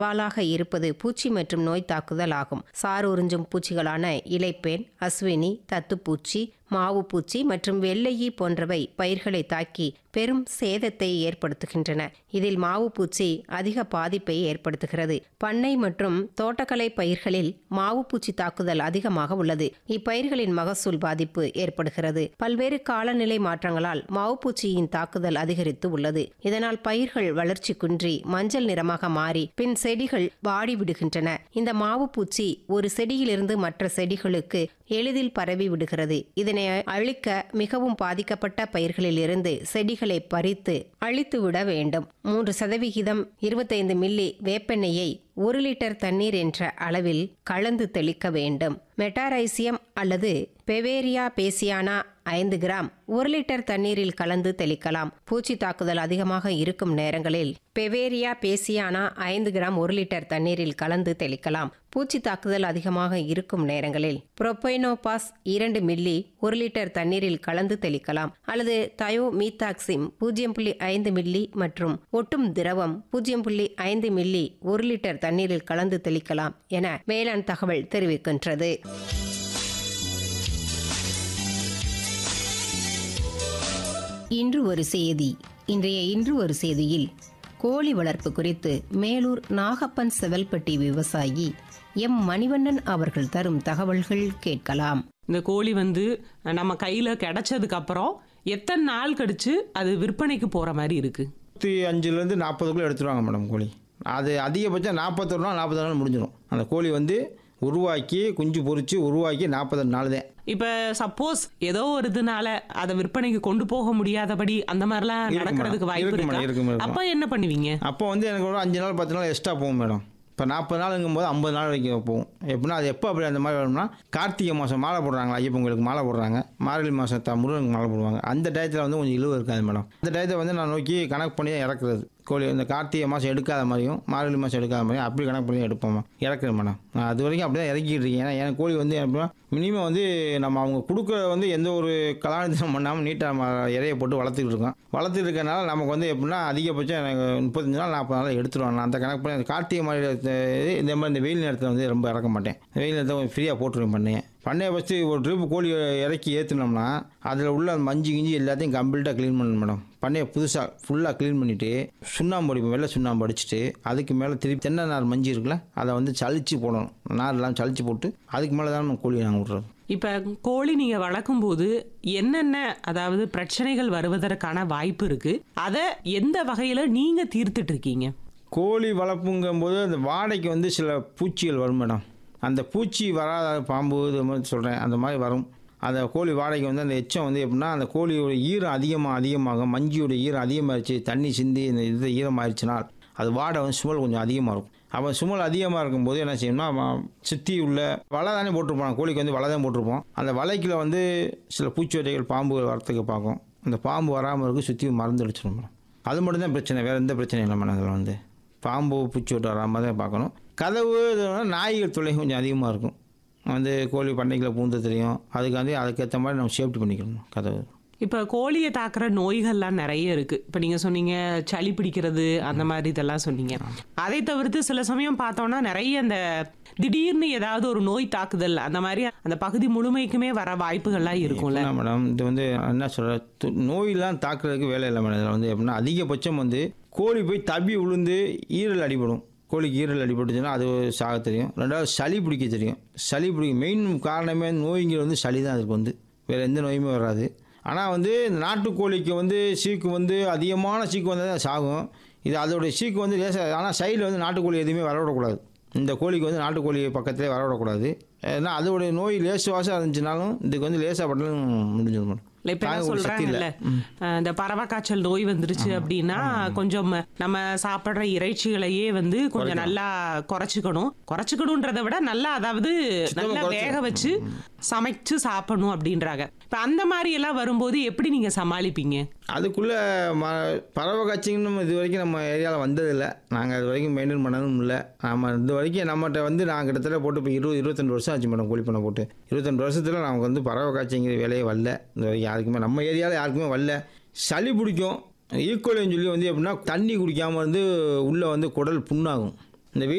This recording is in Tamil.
சவாலாக இருப்பது பூச்சி மற்றும் நோய் தாக்குதல் ஆகும் சார் உறிஞ்சும் பூச்சிகளான இலைப்பேன் அஸ்வினி தத்துப்பூச்சி மாவுப்பூச்சி மற்றும் வெள்ளையி போன்றவை பயிர்களை தாக்கி பெரும் சேதத்தை ஏற்படுத்துகின்றன இதில் மாவுப்பூச்சி அதிக பாதிப்பை ஏற்படுத்துகிறது பண்ணை மற்றும் தோட்டக்கலை பயிர்களில் மாவுப்பூச்சி தாக்குதல் அதிகமாக உள்ளது இப்பயிர்களின் மகசூல் பாதிப்பு ஏற்படுகிறது பல்வேறு காலநிலை மாற்றங்களால் மாவுப்பூச்சியின் தாக்குதல் அதிகரித்து உள்ளது இதனால் பயிர்கள் வளர்ச்சி குன்றி மஞ்சள் நிறமாக மாறி பின் செடிகள் வாடி விடுகின்றன இந்த மாவுப்பூச்சி ஒரு செடியிலிருந்து மற்ற செடிகளுக்கு எளிதில் பரவி விடுகிறது இதனை அழிக்க மிகவும் பாதிக்கப்பட்ட பயிர்களில் இருந்து செடிகளை பறித்து அழித்துவிட வேண்டும் மூன்று சதவிகிதம் இருபத்தைந்து மில்லி வேப்பெண்ணெயை ஒரு லிட்டர் தண்ணீர் என்ற அளவில் கலந்து தெளிக்க வேண்டும் மெட்டாரைசியம் அல்லது பெவேரியா பேசியானா ஐந்து கிராம் ஒரு லிட்டர் தண்ணீரில் கலந்து தெளிக்கலாம் பூச்சி தாக்குதல் அதிகமாக இருக்கும் நேரங்களில் பெவேரியா பேசியானா ஐந்து கிராம் ஒரு லிட்டர் தண்ணீரில் கலந்து தெளிக்கலாம் பூச்சி தாக்குதல் அதிகமாக இருக்கும் நேரங்களில் புரோபைனோபாஸ் இரண்டு மில்லி ஒரு லிட்டர் தண்ணீரில் கலந்து தெளிக்கலாம் அல்லது தயோ மீத்தாக்சிம் பூஜ்ஜியம் புள்ளி ஐந்து மில்லி மற்றும் ஒட்டும் திரவம் பூஜ்ஜியம் புள்ளி ஐந்து மில்லி ஒரு லிட்டர் தண்ணீரில் கலந்து தெளிக்கலாம் என வேளாண் தகவல் தெரிவிக்கின்றது இன்று ஒரு செய்தி இன்றைய இன்று ஒரு செய்தியில் கோழி வளர்ப்பு குறித்து மேலூர் நாகப்பன் செவல்பட்டி விவசாயி எம் மணிவண்ணன் அவர்கள் தரும் தகவல்கள் கேட்கலாம் இந்த கோழி வந்து நம்ம கையில் கிடைச்சதுக்கு அப்புறம் எத்தனை நாள் கழிச்சு அது விற்பனைக்கு போகிற மாதிரி இருக்கு முப்பத்தி அஞ்சுலேருந்து நாற்பதுக்குள்ளே எடுத்துருவாங்க மேடம் கோழி அது அதிகபட்சம் நாற்பத்தொரு நாள் நாற்பது நாள் முடிஞ்சிடும் அந்த கோழி வந்து உருவாக்கி குஞ்சு பொரித்து உருவாக்கி நாற்பது நாள் தான் இப்போ சப்போஸ் ஏதோ ஒரு இதனால அதை விற்பனைக்கு கொண்டு போக முடியாதபடி அந்த மாதிரிலாம் இருக்கு நடக்கிறதுக்கு மேடம். வாய்ப்பு இருக்கு மேடம், இருக்கு இருக்கா மேடம். அப்போ என்ன பண்ணுவீங்க அப்போ வந்து எனக்கு ஒரு அஞ்சு நாள் பத்து நாள் எக்ஸ்ட்ரா போகும் மேடம் இப்போ நாற்பது நாளுங்கும் போது ஐம்பது நாள் வரைக்கும் போகும் எப்படின்னா அது எப்போ அப்படி அந்த மாதிரி வரும்னா கார்த்திகை மாதம் மாலை போடுறாங்களா ஐயப்பங்களுக்கு மாலை போடுறாங்க மார்கழி மாதம் த முருகனுக்கு மாலை போடுவாங்க அந்த டயத்தில் வந்து கொஞ்சம் இழுவு இருக்காது மேடம் அந்த டயத்தை வந்து நான் நோக்கி கணக்கு பண்ணி தான் இறக்குறது கோழி இந்த கார்த்திகை மாதம் எடுக்காத மாதிரியும் மார்கழி மாதம் எடுக்காத மாதிரியும் அப்படி கணக்கு பண்ணி எடுப்போம் இறக்குறேன் மேடம் நான் அது வரைக்கும் அப்படி தான் இறக்கிட்டு இருக்கேன் ஏன்னா என் கோழி வந்து எப்படின்னா மினிமம் வந்து நம்ம அவங்க கொடுக்குற வந்து எந்த ஒரு கலாநிதம் பண்ணாமல் நீட்டாக நம்ம இறைய போட்டு வளர்த்துக்கிட்டு இருக்கோம் வளர்த்துட்டு இருக்கனால நமக்கு வந்து எப்படின்னா அதிகபட்சம் எனக்கு முப்பத்தஞ்சு நாள் நாற்பது நாள் எடுத்துருவாங்க நான் அந்த கணக்கு பண்ணி அந்த கார்த்திகை மாதிரி இது- இந்த மாதிரி இந்த வெயில் நேரத்தில் வந்து ரொம்ப இறக்க மாட்டேன் வெயில் நேரத்தில் கொஞ்சம் ஃப்ரீயாக போட்டுருவேன் பண்ணையை பண்ணையை ஃபஸ்ட்டு ஒரு ட்ரிப் கோழி இறக்கி ஏற்றுனோம்னா அதில் உள்ள அந்த மஞ்சு கிஞ்சி எல்லாத்தையும் கம்ப்ளீட்டாக க்ளீன் பண்ணணும் மேடம் பண்ணையை புதுசாக ஃபுல்லாக க்ளீன் பண்ணிவிட்டு சுண்ணாம்பு அடிப்போம் வெள்ளை சுண்ணாம்பு அடிச்சுட்டு அதுக்கு மேலே திருப்பி தென்னை நார் மஞ்சு இருக்குல்ல அதை வந்து சலிச்சு போடணும் நார்லாம் சலிச்சு போட்டு அதுக்கு மேலே தான் நம்ம கோழியை நாங்கள் விட்றது இப்போ கோழி நீங்கள் வளர்க்கும் போது என்னென்ன அதாவது பிரச்சனைகள் வருவதற்கான வாய்ப்பு இருக்கு அதை எந்த வகையில் நீங்கள் தீர்த்துட்டு இருக்கீங்க கோழி வளர்ப்புங்கும்போது அந்த வாடைக்கு வந்து சில பூச்சிகள் வரும் மேடம் அந்த பூச்சி வராத பாம்பு இது மாதிரி சொல்கிறேன் அந்த மாதிரி வரும் அந்த கோழி வாடைக்கு வந்து அந்த எச்சம் வந்து எப்படின்னா அந்த கோழியோட ஈரம் அதிகமாக அதிகமாகும் மஞ்சியோட ஈரம் அதிகமாகிடுச்சு தண்ணி சிந்தி இந்த இது ஈரமாகிடுச்சுன்னா அது வாடை வந்து சுமல் கொஞ்சம் அதிகமாக இருக்கும் அவன் சுமல் அதிகமாக இருக்கும்போது என்ன செய்யணும்னா அவன் சுற்றி உள்ள வலை தானே போட்டிருப்பான் கோழிக்கு வந்து வலை தான் போட்டிருப்போம் அந்த வலைக்குள்ள வந்து சில பூச்சிவதைகள் பாம்பு வரத்துக்கு பார்க்கும் அந்த பாம்பு வராமல் இருக்கு சுற்றி மருந்து அடிச்சிடும் மேடம் அது மட்டும் தான் பிரச்சனை வேறு எந்த பிரச்சனையும் இல்லை மேடம் அதில் வந்து பாம்பு பூச்சி விட்டு வராமல் தான் பார்க்கணும் கதவு இதுனா நாய்கள் தொல்லை கொஞ்சம் அதிகமாக இருக்கும் வந்து கோழி பண்ணைக்குள்ள பூந்து தெரியும் அதுக்காண்டி அதுக்கேற்ற மாதிரி நம்ம சேஃப்டி பண்ணிக்கணும் கதவு இப்போ கோழியை தாக்குற நோய்கள்லாம் நிறைய இருக்கு இப்போ நீங்க சொன்னீங்க சளி பிடிக்கிறது அந்த மாதிரி இதெல்லாம் சொன்னீங்க அதை தவிர்த்து சில சமயம் பார்த்தோம்னா நிறைய அந்த திடீர்னு ஏதாவது ஒரு நோய் தாக்குதல் அந்த மாதிரி அந்த பகுதி முழுமைக்குமே வர வாய்ப்புகள்லாம் இருக்கும்ல என்ன மேடம் இது வந்து என்ன சொல்ற து- நோயெல்லாம் தாக்குறதுக்கு வேலை இல்லை மேடம் இதில் வந்து எப்படின்னா அதிகபட்சம் வந்து கோழி போய் தப்பி விழுந்து ஈரல் அடிபடும் கோழிக்கு ஈரல் அடிபட்டுச்சுன்னா அது சாக தெரியும் ரெண்டாவது சளி பிடிக்க தெரியும் சளி பிடிக்க மெயின் காரணமே நோய்ங்கிறது வந்து சளி தான் அதுக்கு வந்து வேறு எந்த நோயுமே வராது ஆனால் வந்து இந்த நாட்டுக்கோழிக்கு வந்து சீக்கு வந்து அதிகமான சீக்கு வந்தால் தான் சாகும் இது அதோடைய சீக்கு வந்து லேசாக ஆனால் சைடில் வந்து நாட்டுக்கோழி எதுவுமே வரவிடக்கூடாது இந்த கோழிக்கு வந்து நாட்டுக்கோழி பக்கத்திலே வரவிடக்கூடாது ஏன்னா அதோடைய நோய் லேசு வாசம் இருந்துச்சுனாலும் இதுக்கு வந்து லேசாக பட்டாலும் முடிஞ்சிடும் மேடம் இல்ல, இப்ப என்ன தாங்கக்கூடிய சக்தி சொல்றாங்கல்ல அஹ், இந்த பறவை காய்ச்சல் நோய் வந்துருச்சு அப்படின்னா கொஞ்சம் நம்ம சாப்பிடுற இறைச்சிகளையே வந்து கொஞ்சம் நல்லா குறைச்சிக்கணும் குறைச்சிக்கணும்ன்றதை விட நல்லா அதாவது நல்லா குறைச்சு- வேக வச்சு சமைச்சு சாப்பிடணும் அப்படின்றாங்க இப்ப அந்த மாதிரி எல்லாம் வரும்போது எப்படி நீங்க சமாளிப்பீங்க அதுக்குள்ளே ம பறவை காய்ச்சிங்கன்னு இது வரைக்கும் நம்ம ஏரியாவில் வந்ததில்லை நாங்கள் இது வரைக்கும் மெயின்டைன் பண்ணதும் இல்லை நம்ம இது வரைக்கும் நம்மகிட்ட வந்து நான் கிட்டத்தட்ட போட்டு இப்போ இருபது இருபத்தெண்டு வருஷம் ஆச்சு மேடம் கோழி பண்ணை போட்டு இருபத்தெண்டு வருஷத்தில் நமக்கு வந்து பறவை காய்ச்சிங்கிற வேலையே வரல இந்த வரைக்கும் யாருக்குமே நம்ம ஏரியாவில் யாருக்குமே வரல சளி பிடிக்கும் ஈக்குவலின்னு சொல்லி வந்து எப்படின்னா தண்ணி குடிக்காமல் வந்து உள்ளே வந்து குடல் புண்ணாகும் இந்த